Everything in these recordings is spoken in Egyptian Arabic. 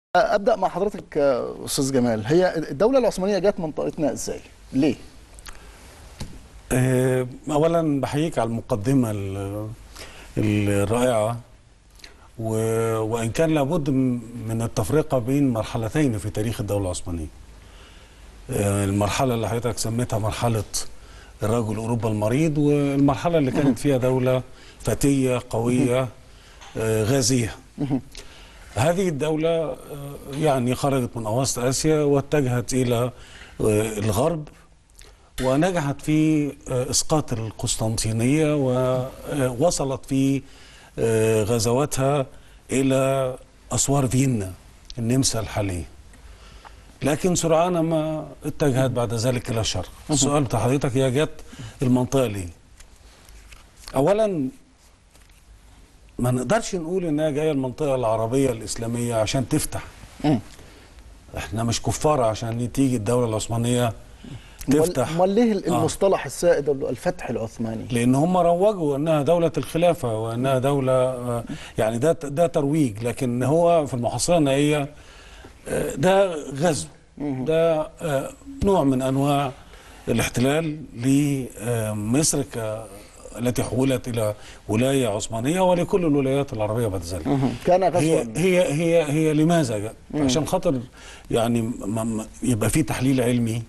ابدا مع حضرتك آه، استاذ جمال هي الدوله العثمانيه جت منطقتنا ازاي ليه آه، اولا بحييك على المقدمه ال- الرائعه و- وان كان لابد م- من التفرقه بين مرحلتين في تاريخ الدوله العثمانيه آه، المرحله اللي حضرتك سميتها مرحله الرجل اوروبا المريض والمرحله اللي كانت فيها دوله فتيه قويه آه، غازيه هذه الدولة آه، يعني خرجت من أواسط آسيا واتجهت إلى آه، الغرب ونجحت في آه، إسقاط القسطنطينية ووصلت في آه، غزواتها إلى أسوار فيينا النمسا الحالية لكن سرعان ما اتجهت بعد ذلك إلى الشرق السؤال بتاع حضرتك هي جت المنطقة ليه أولا ما نقدرش نقول انها جايه المنطقه العربيه الاسلاميه عشان تفتح مم. احنا مش كفار عشان تيجي الدوله العثمانيه تفتح امال ليه آه. المصطلح السائد اللي هو الفتح العثماني لان هم روجوا انها دوله الخلافه وانها دوله آه، يعني ده ده ترويج لكن هو في المحصله النهائيه آه، ده غزو ده آه، نوع من انواع الاحتلال لمصر ك التي حولت الى ولايه عثمانيه ولكل الولايات العربيه بعد ذلك. مهم. كان غزوا هي هي هي هي لماذا جاء؟ عشان خاطر يعني ما- ما- يبقى في تحليل علمي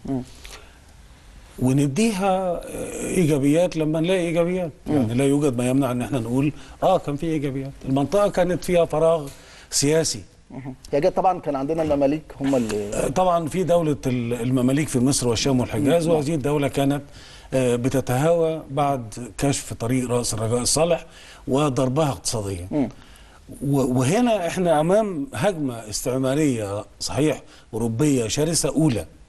ونديها ايجابيات لما نلاقي ايجابيات يعني لا يوجد ما يمنع ان احنا نقول اه كان في ايجابيات المنطقه كانت فيها فراغ سياسي مهم. هي جت طبعا كان عندنا المماليك هم اللي آه، طبعا في دوله ال- المماليك في مصر والشام والحجاز وهذه الدوله كانت آه، بتتهاوى بعد كشف طريق راس الرجاء الصالح وضربها اقتصاديا و- وهنا احنا امام هجمه استعماريه صحيح اوروبيه شرسه اولى